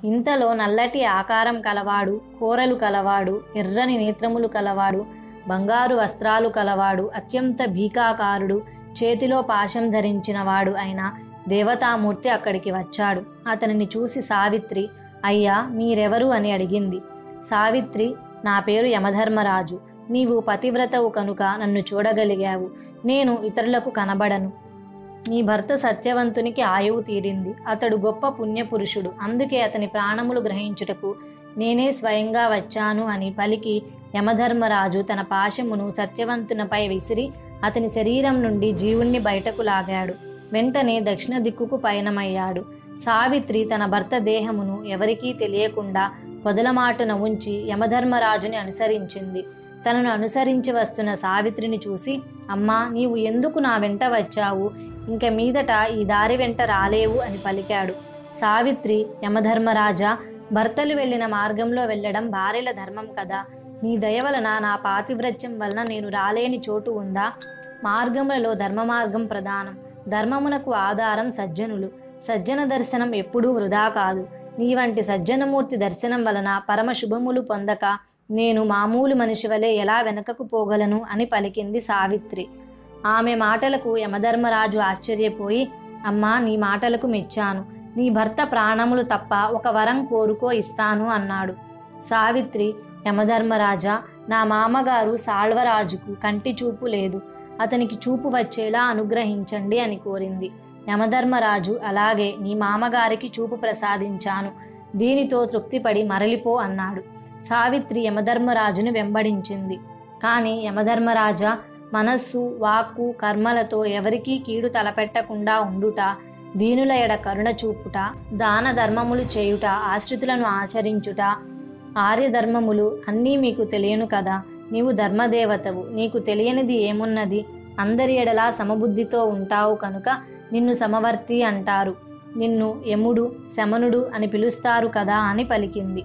ఇంతలో నల్లటి ఆకారం కలవాడు కూరలు కలవాడు ఎర్రని నేత్రములు కలవాడు బంగారు వస్త్రాలు కలవాడు అత్యంత భీకాకారుడు చేతిలో పాశం ధరించిన వాడు అయిన దేవతామూర్తి అక్కడికి వచ్చాడు అతనిని చూసి సావిత్రి అయ్యా మీరెవరు అని అడిగింది సావిత్రి నా పేరు యమధర్మరాజు నీవు పతివ్రతవు కనుక నన్ను చూడగలిగావు నేను ఇతరులకు కనబడను నీ భర్త సత్యవంతునికి ఆయువు తీరింది అతడు గొప్ప పుణ్యపురుషుడు అందుకే అతని ప్రాణములు గ్రహించుటకు నేనే స్వయంగా వచ్చాను అని పలికి యమధర్మరాజు తన పాశమును సత్యవంతునిపై విసిరి అతని శరీరం నుండి జీవుణ్ణి బయటకు లాగాడు వెంటనే దక్షిణ దిక్కుకు పయనమయ్యాడు సావిత్రి తన భర్త దేహమును ఎవరికీ తెలియకుండా పొదలమాటున ఉంచి యమధర్మరాజుని అనుసరించింది తనను అనుసరించి వస్తున్న సావిత్రిని చూసి అమ్మా నీవు ఎందుకు నా వెంట వచ్చావు ఇంక మీదట ఈ దారి వెంట రాలేవు అని పలికాడు సావిత్రి యమధర్మరాజా భర్తలు వెళ్ళిన మార్గంలో వెళ్ళడం భార్యల ధర్మం కదా నీ దయ వలన నా పాతివ్రత్యం వలన నేను రాలేని చోటు ఉందా మార్గములలో ధర్మ మార్గం ప్రధానం ధర్మమునకు ఆధారం సజ్జనులు సజ్జన దర్శనం ఎప్పుడూ వృధా కాదు నీ వంటి సజ్జనమూర్తి దర్శనం వలన పరమ శుభములు పొందక నేను మామూలు మనిషి వలె ఎలా వెనకకు పోగలను అని పలికింది సావిత్రి ఆమె మాటలకు యమధర్మరాజు ఆశ్చర్యపోయి అమ్మా నీ మాటలకు మెచ్చాను నీ భర్త ప్రాణములు తప్ప ఒక వరం కోరుకో ఇస్తాను అన్నాడు సావిత్రి యమధర్మరాజా నా మామగారు సాళ్వరాజుకు కంటి చూపు లేదు అతనికి చూపు వచ్చేలా అనుగ్రహించండి అని కోరింది యమధర్మరాజు అలాగే నీ మామగారికి చూపు ప్రసాదించాను దీనితో తృప్తిపడి మరలిపో అన్నాడు సావిత్రి యమధర్మరాజును వెంబడించింది కానీ యమధర్మరాజా మనస్సు వాక్కు కర్మలతో ఎవరికీ కీడు తలపెట్టకుండా ఉండుట దీనుల ఎడ కరుణ చూపుట దాన ధర్మములు చేయుట ఆశ్రితులను ఆచరించుట ఆర్యధర్మములు అన్నీ మీకు తెలియను కదా నీవు ధర్మదేవతవు నీకు తెలియనిది ఏమున్నది అందరి ఎడలా సమబుద్ధితో ఉంటావు కనుక నిన్ను సమవర్తి అంటారు నిన్ను యముడు శమనుడు అని పిలుస్తారు కదా అని పలికింది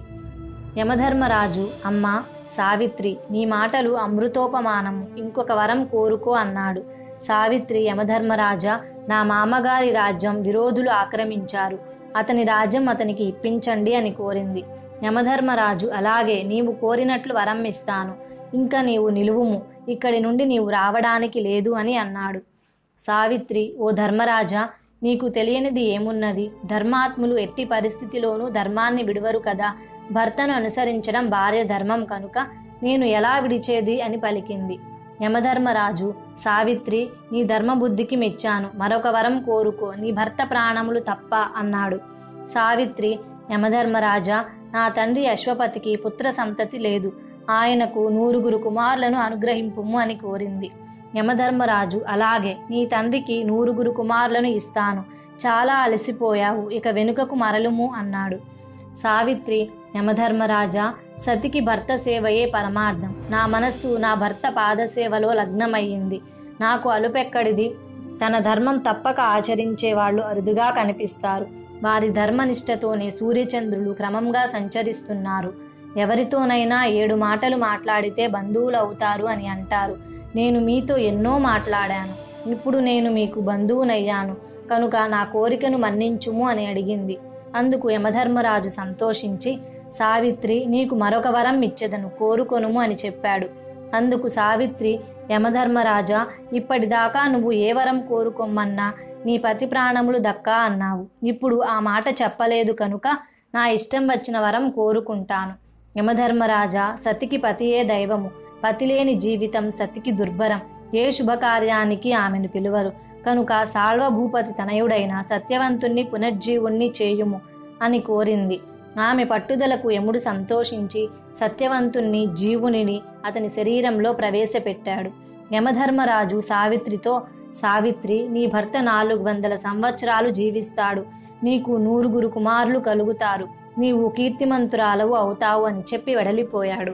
యమధర్మరాజు అమ్మ సావిత్రి నీ మాటలు అమృతోపమానము ఇంకొక వరం కోరుకో అన్నాడు సావిత్రి యమధర్మరాజా నా మామగారి రాజ్యం విరోధులు ఆక్రమించారు అతని రాజ్యం అతనికి ఇప్పించండి అని కోరింది యమధర్మరాజు అలాగే నీవు కోరినట్లు వరం ఇస్తాను ఇంకా నీవు నిలువుము ఇక్కడి నుండి నీవు రావడానికి లేదు అని అన్నాడు సావిత్రి ఓ ధర్మరాజా నీకు తెలియనిది ఏమున్నది ధర్మాత్ములు ఎట్టి పరిస్థితిలోనూ ధర్మాన్ని విడువరు కదా భర్తను అనుసరించడం భార్య ధర్మం కనుక నేను ఎలా విడిచేది అని పలికింది యమధర్మరాజు సావిత్రి నీ ధర్మబుద్ధికి మెచ్చాను మరొక వరం కోరుకో నీ భర్త ప్రాణములు తప్ప అన్నాడు సావిత్రి యమధర్మరాజా నా తండ్రి అశ్వపతికి పుత్ర సంతతి లేదు ఆయనకు నూరుగురు కుమారులను అనుగ్రహింపుము అని కోరింది యమధర్మరాజు అలాగే నీ తండ్రికి నూరుగురు కుమారులను ఇస్తాను చాలా అలసిపోయావు ఇక వెనుకకు మరలుము అన్నాడు సావిత్రి యమధర్మరాజా సతికి భర్త సేవయే పరమార్థం నా మనస్సు నా భర్త పాదసేవలో లగ్నమయ్యింది నాకు అలుపెక్కడిది తన ధర్మం తప్పక ఆచరించే వాళ్ళు అరుదుగా కనిపిస్తారు వారి ధర్మనిష్టతోనే సూర్యచంద్రులు క్రమంగా సంచరిస్తున్నారు ఎవరితోనైనా ఏడు మాటలు మాట్లాడితే బంధువులు అవుతారు అని అంటారు నేను మీతో ఎన్నో మాట్లాడాను ఇప్పుడు నేను మీకు బంధువునయ్యాను కనుక నా కోరికను మన్నించుము అని అడిగింది అందుకు యమధర్మరాజు సంతోషించి సావిత్రి నీకు మరొక వరం ఇచ్చెదను కోరుకొనుము అని చెప్పాడు అందుకు సావిత్రి యమధర్మరాజా ఇప్పటిదాకా నువ్వు ఏ వరం కోరుకోమన్నా నీ పతి ప్రాణములు దక్కా అన్నావు ఇప్పుడు ఆ మాట చెప్పలేదు కనుక నా ఇష్టం వచ్చిన వరం కోరుకుంటాను యమధర్మరాజా సతికి పతియే దైవము పతిలేని జీవితం సతికి దుర్భరం ఏ శుభకార్యానికి ఆమెను పిలువరు కనుక సాల్వభూపతి తనయుడైన సత్యవంతుణ్ణి పునర్జీవుణ్ణి చేయుము అని కోరింది ఆమె పట్టుదలకు యముడు సంతోషించి సత్యవంతుణ్ణి జీవునిని అతని శరీరంలో ప్రవేశపెట్టాడు యమధర్మరాజు సావిత్రితో సావిత్రి నీ భర్త నాలుగు వందల సంవత్సరాలు జీవిస్తాడు నీకు నూరుగురు కుమారులు కలుగుతారు నీవు కీర్తిమంతురాలవు అవుతావు అని చెప్పి వెడలిపోయాడు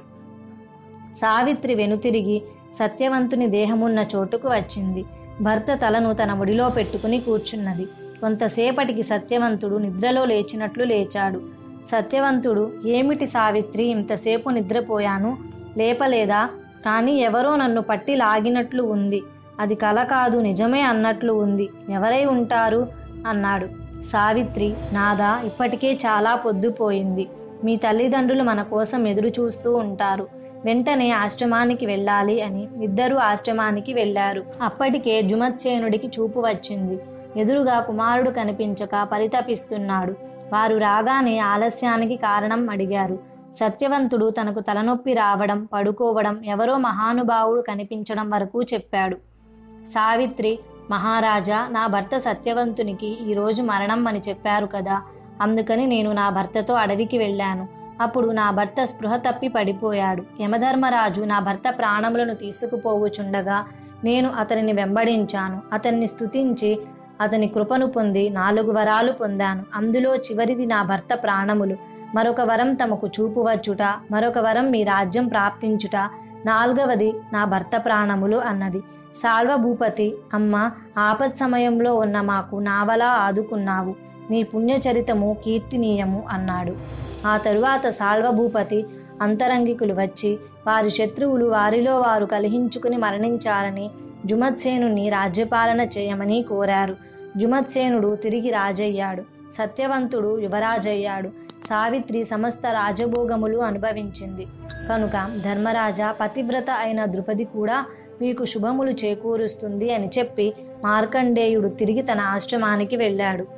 సావిత్రి వెనుతిరిగి సత్యవంతుని దేహమున్న చోటుకు వచ్చింది భర్త తలను తన ఒడిలో పెట్టుకుని కూర్చున్నది కొంతసేపటికి సత్యవంతుడు నిద్రలో లేచినట్లు లేచాడు సత్యవంతుడు ఏమిటి సావిత్రి ఇంతసేపు నిద్రపోయాను లేపలేదా కానీ ఎవరో నన్ను పట్టి లాగినట్లు ఉంది అది కల కాదు నిజమే అన్నట్లు ఉంది ఎవరై ఉంటారు అన్నాడు సావిత్రి నాదా ఇప్పటికే చాలా పొద్దుపోయింది మీ తల్లిదండ్రులు మన కోసం ఎదురు చూస్తూ ఉంటారు వెంటనే ఆశ్రమానికి వెళ్ళాలి అని ఇద్దరూ ఆశ్రమానికి వెళ్ళారు అప్పటికే జుమత్సేనుడికి చూపు వచ్చింది ఎదురుగా కుమారుడు కనిపించక పరితపిస్తున్నాడు వారు రాగానే ఆలస్యానికి కారణం అడిగారు సత్యవంతుడు తనకు తలనొప్పి రావడం పడుకోవడం ఎవరో మహానుభావుడు కనిపించడం వరకు చెప్పాడు సావిత్రి మహారాజా నా భర్త సత్యవంతునికి ఈరోజు మరణం అని చెప్పారు కదా అందుకని నేను నా భర్తతో అడవికి వెళ్ళాను అప్పుడు నా భర్త స్పృహ తప్పి పడిపోయాడు యమధర్మరాజు నా భర్త ప్రాణములను తీసుకుపోవుచుండగా నేను అతనిని వెంబడించాను అతన్ని స్తుతించి అతని కృపను పొంది నాలుగు వరాలు పొందాను అందులో చివరిది నా భర్త ప్రాణములు మరొక వరం తమకు చూపు వచ్చుట మరొక వరం మీ రాజ్యం ప్రాప్తించుట నాలుగవది నా భర్త ప్రాణములు అన్నది సాల్వభూపతి అమ్మ ఆపత్ సమయంలో ఉన్న మాకు నావలా ఆదుకున్నావు నీ పుణ్యచరితము కీర్తినీయము అన్నాడు ఆ తరువాత సాల్వభూపతి అంతరంగికులు వచ్చి వారి శత్రువులు వారిలో వారు కలహించుకుని మరణించాలని జుమత్సేనుని రాజ్యపాలన చేయమని కోరారు జుమత్సేనుడు తిరిగి రాజయ్యాడు సత్యవంతుడు యువరాజయ్యాడు సావిత్రి సమస్త రాజభోగములు అనుభవించింది కనుక ధర్మరాజా పతివ్రత అయిన ద్రుపది కూడా మీకు శుభములు చేకూరుస్తుంది అని చెప్పి మార్కండేయుడు తిరిగి తన ఆశ్రమానికి వెళ్ళాడు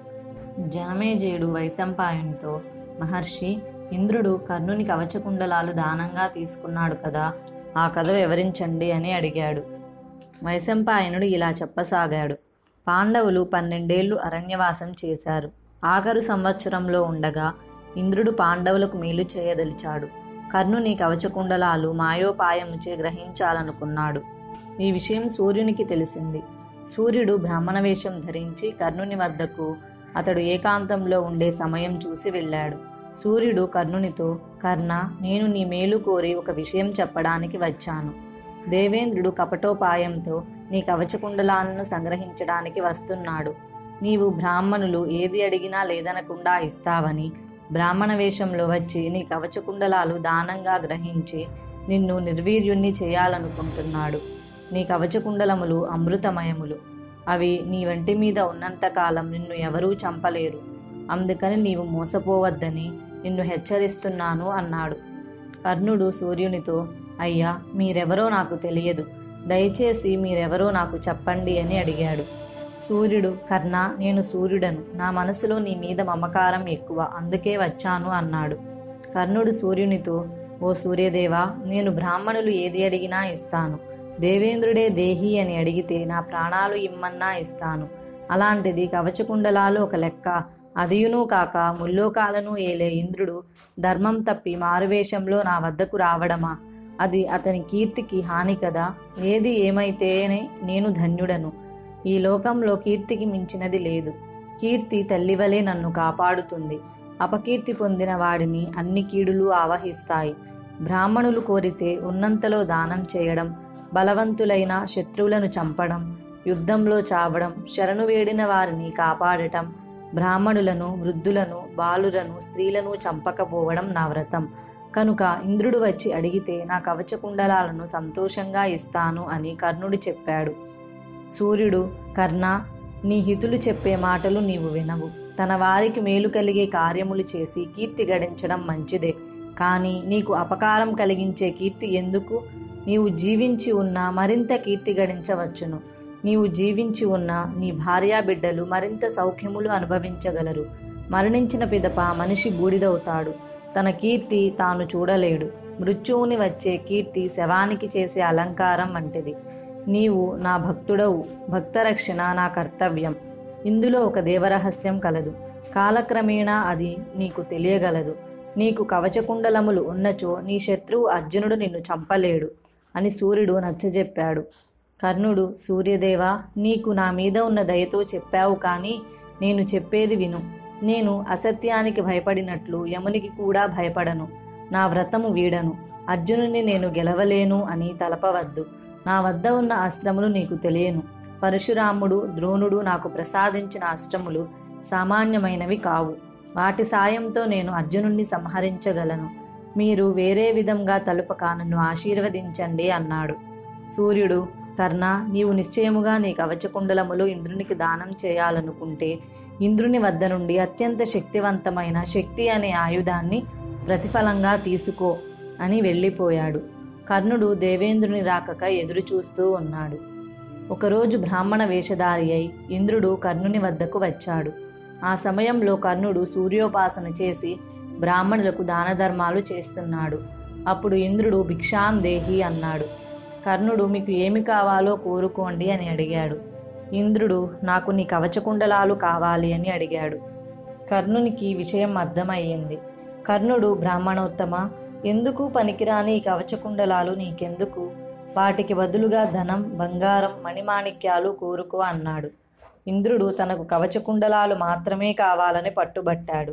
జనమేజయుడు వైశంపాయనితో మహర్షి ఇంద్రుడు కర్ణుని కవచకుండలాలు దానంగా తీసుకున్నాడు కదా ఆ కథ వివరించండి అని అడిగాడు వైశంపాయనుడు ఇలా చెప్పసాగాడు పాండవులు పన్నెండేళ్లు అరణ్యవాసం చేశారు ఆఖరు సంవత్సరంలో ఉండగా ఇంద్రుడు పాండవులకు మేలు చేయదలిచాడు కర్ణుని కవచకుండలాలు మాయోపాయముచే గ్రహించాలనుకున్నాడు ఈ విషయం సూర్యునికి తెలిసింది సూర్యుడు బ్రాహ్మణ వేషం ధరించి కర్ణుని వద్దకు అతడు ఏకాంతంలో ఉండే సమయం చూసి వెళ్ళాడు సూర్యుడు కర్ణునితో కర్ణ నేను నీ మేలు కోరి ఒక విషయం చెప్పడానికి వచ్చాను దేవేంద్రుడు కపటోపాయంతో నీ కవచకుండలాలను సంగ్రహించడానికి వస్తున్నాడు నీవు బ్రాహ్మణులు ఏది అడిగినా లేదనకుండా ఇస్తావని బ్రాహ్మణ వేషంలో వచ్చి నీ కవచకుండలాలు దానంగా గ్రహించి నిన్ను నిర్వీర్యుణ్ణి చేయాలనుకుంటున్నాడు నీ కవచకుండలములు అమృతమయములు అవి నీ వంటి మీద ఉన్నంతకాలం నిన్ను ఎవరూ చంపలేరు అందుకని నీవు మోసపోవద్దని నిన్ను హెచ్చరిస్తున్నాను అన్నాడు కర్ణుడు సూర్యునితో అయ్యా మీరెవరో నాకు తెలియదు దయచేసి మీరెవరో నాకు చెప్పండి అని అడిగాడు సూర్యుడు కర్ణ నేను సూర్యుడను నా మనసులో నీ మీద మమకారం ఎక్కువ అందుకే వచ్చాను అన్నాడు కర్ణుడు సూర్యునితో ఓ సూర్యదేవా నేను బ్రాహ్మణులు ఏది అడిగినా ఇస్తాను దేవేంద్రుడే దేహి అని అడిగితే నా ప్రాణాలు ఇమ్మన్నా ఇస్తాను అలాంటిది కవచకుండలాలు ఒక లెక్క అదియును కాక ముల్లోకాలను ఏలే ఇంద్రుడు ధర్మం తప్పి మారువేషంలో నా వద్దకు రావడమా అది అతని కీర్తికి హాని కదా ఏది ఏమైతేనే నేను ధన్యుడను ఈ లోకంలో కీర్తికి మించినది లేదు కీర్తి తల్లివలే నన్ను కాపాడుతుంది అపకీర్తి పొందిన వాడిని అన్ని కీడులు ఆవహిస్తాయి బ్రాహ్మణులు కోరితే ఉన్నంతలో దానం చేయడం బలవంతులైన శత్రువులను చంపడం యుద్ధంలో చావడం శరణు వేడిన వారిని కాపాడటం బ్రాహ్మణులను వృద్ధులను బాలులను స్త్రీలను చంపకపోవడం నా వ్రతం కనుక ఇంద్రుడు వచ్చి అడిగితే నా కవచకుండలాలను సంతోషంగా ఇస్తాను అని కర్ణుడు చెప్పాడు సూర్యుడు కర్ణ నీ హితులు చెప్పే మాటలు నీవు వినవు తన వారికి మేలు కలిగే కార్యములు చేసి కీర్తి గడించడం మంచిదే కానీ నీకు అపకారం కలిగించే కీర్తి ఎందుకు నీవు జీవించి ఉన్న మరింత కీర్తి గడించవచ్చును నీవు జీవించి ఉన్న నీ భార్యా బిడ్డలు మరింత సౌఖ్యములు అనుభవించగలరు మరణించిన పిదప మనిషి బూడిదవుతాడు తన కీర్తి తాను చూడలేడు మృత్యువుని వచ్చే కీర్తి శవానికి చేసే అలంకారం వంటిది నీవు నా భక్తుడవు భక్తరక్షణ నా కర్తవ్యం ఇందులో ఒక దేవరహస్యం కలదు కాలక్రమేణా అది నీకు తెలియగలదు నీకు కవచకుండలములు ఉన్నచో నీ శత్రువు అర్జునుడు నిన్ను చంపలేడు అని సూర్యుడు నచ్చజెప్పాడు కర్ణుడు సూర్యదేవా నీకు నా మీద ఉన్న దయతో చెప్పావు కానీ నేను చెప్పేది విను నేను అసత్యానికి భయపడినట్లు యమునికి కూడా భయపడను నా వ్రతము వీడను అర్జునుని నేను గెలవలేను అని తలపవద్దు నా వద్ద ఉన్న అస్త్రములు నీకు తెలియను పరశురాముడు ద్రోణుడు నాకు ప్రసాదించిన అస్త్రములు సామాన్యమైనవి కావు వాటి సాయంతో నేను అర్జునుణ్ణి సంహరించగలను మీరు వేరే విధంగా తలుపక నన్ను ఆశీర్వదించండి అన్నాడు సూర్యుడు కర్ణ నీవు నిశ్చయముగా నీ కవచకుండలములు ఇంద్రునికి దానం చేయాలనుకుంటే ఇంద్రుని వద్ద నుండి అత్యంత శక్తివంతమైన శక్తి అనే ఆయుధాన్ని ప్రతిఫలంగా తీసుకో అని వెళ్ళిపోయాడు కర్ణుడు దేవేంద్రుని రాకక ఎదురు చూస్తూ ఉన్నాడు ఒకరోజు బ్రాహ్మణ వేషధారి అయి ఇంద్రుడు కర్ణుని వద్దకు వచ్చాడు ఆ సమయంలో కర్ణుడు సూర్యోపాసన చేసి బ్రాహ్మణులకు దాన ధర్మాలు చేస్తున్నాడు అప్పుడు ఇంద్రుడు భిక్షాం దేహి అన్నాడు కర్ణుడు మీకు ఏమి కావాలో కోరుకోండి అని అడిగాడు ఇంద్రుడు నాకు నీ కవచకుండలాలు కావాలి అని అడిగాడు కర్ణునికి విషయం అర్థమయ్యింది కర్ణుడు బ్రాహ్మణోత్తమ ఎందుకు పనికిరాని ఈ కవచకుండలాలు నీకెందుకు వాటికి బదులుగా ధనం బంగారం మణిమాణిక్యాలు కోరుకో అన్నాడు ఇంద్రుడు తనకు కవచకుండలాలు మాత్రమే కావాలని పట్టుబట్టాడు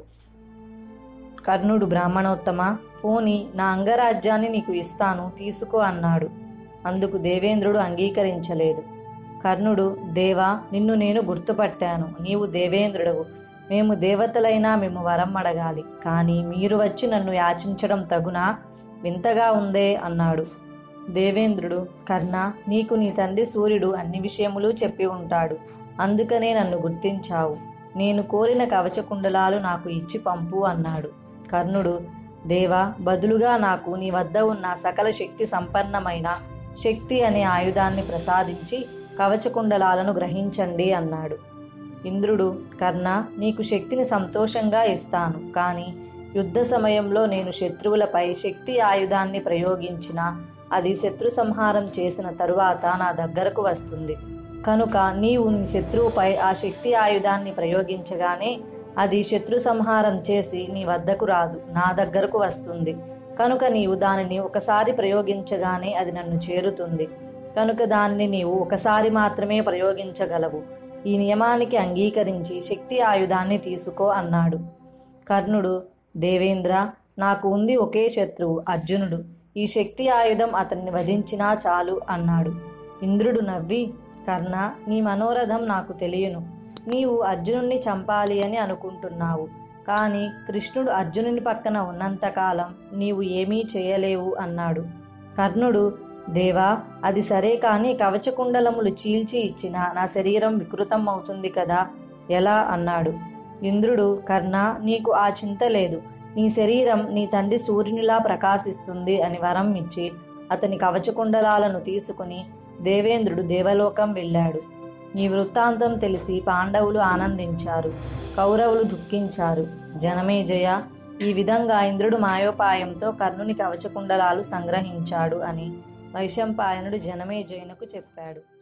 కర్ణుడు బ్రాహ్మణోత్తమ పోని నా అంగరాజ్యాన్ని నీకు ఇస్తాను తీసుకో అన్నాడు అందుకు దేవేంద్రుడు అంగీకరించలేదు కర్ణుడు దేవా నిన్ను నేను గుర్తుపట్టాను నీవు దేవేంద్రుడవు మేము దేవతలైనా మేము వరం అడగాలి కానీ మీరు వచ్చి నన్ను యాచించడం తగునా వింతగా ఉందే అన్నాడు దేవేంద్రుడు కర్ణ నీకు నీ తండ్రి సూర్యుడు అన్ని విషయములు చెప్పి ఉంటాడు అందుకనే నన్ను గుర్తించావు నేను కోరిన కవచకుండలాలు నాకు ఇచ్చి పంపు అన్నాడు కర్ణుడు దేవా బదులుగా నాకు నీ వద్ద ఉన్న సకల శక్తి సంపన్నమైన శక్తి అనే ఆయుధాన్ని ప్రసాదించి కవచకుండలాలను గ్రహించండి అన్నాడు ఇంద్రుడు కర్ణ నీకు శక్తిని సంతోషంగా ఇస్తాను కానీ యుద్ధ సమయంలో నేను శత్రువులపై శక్తి ఆయుధాన్ని ప్రయోగించిన అది శత్రు సంహారం చేసిన తరువాత నా దగ్గరకు వస్తుంది కనుక నీవు నీ శత్రువుపై ఆ శక్తి ఆయుధాన్ని ప్రయోగించగానే అది శత్రు సంహారం చేసి నీ వద్దకు రాదు నా దగ్గరకు వస్తుంది కనుక నీవు దానిని ఒకసారి ప్రయోగించగానే అది నన్ను చేరుతుంది కనుక దానిని నీవు ఒకసారి మాత్రమే ప్రయోగించగలవు ఈ నియమానికి అంగీకరించి శక్తి ఆయుధాన్ని తీసుకో అన్నాడు కర్ణుడు దేవేంద్ర నాకు ఉంది ఒకే శత్రువు అర్జునుడు ఈ శక్తి ఆయుధం అతన్ని వధించినా చాలు అన్నాడు ఇంద్రుడు నవ్వి కర్ణ నీ మనోరథం నాకు తెలియను నీవు అర్జునుణ్ణి చంపాలి అని అనుకుంటున్నావు కానీ కృష్ణుడు అర్జునుని పక్కన ఉన్నంతకాలం నీవు ఏమీ చేయలేవు అన్నాడు కర్ణుడు దేవా అది సరే కానీ కవచకుండలములు చీల్చి ఇచ్చిన నా శరీరం వికృతం అవుతుంది కదా ఎలా అన్నాడు ఇంద్రుడు కర్ణ నీకు ఆ చింత లేదు నీ శరీరం నీ తండ్రి సూర్యునిలా ప్రకాశిస్తుంది అని వరం ఇచ్చి అతని కవచకుండలాలను తీసుకుని దేవేంద్రుడు దేవలోకం వెళ్ళాడు ఈ వృత్తాంతం తెలిసి పాండవులు ఆనందించారు కౌరవులు దుఃఖించారు జనమేజయ ఈ విధంగా ఇంద్రుడు మాయోపాయంతో కర్ణుని కవచకుండలాలు సంగ్రహించాడు అని వైశంపాయనుడు జనమేజయునకు చెప్పాడు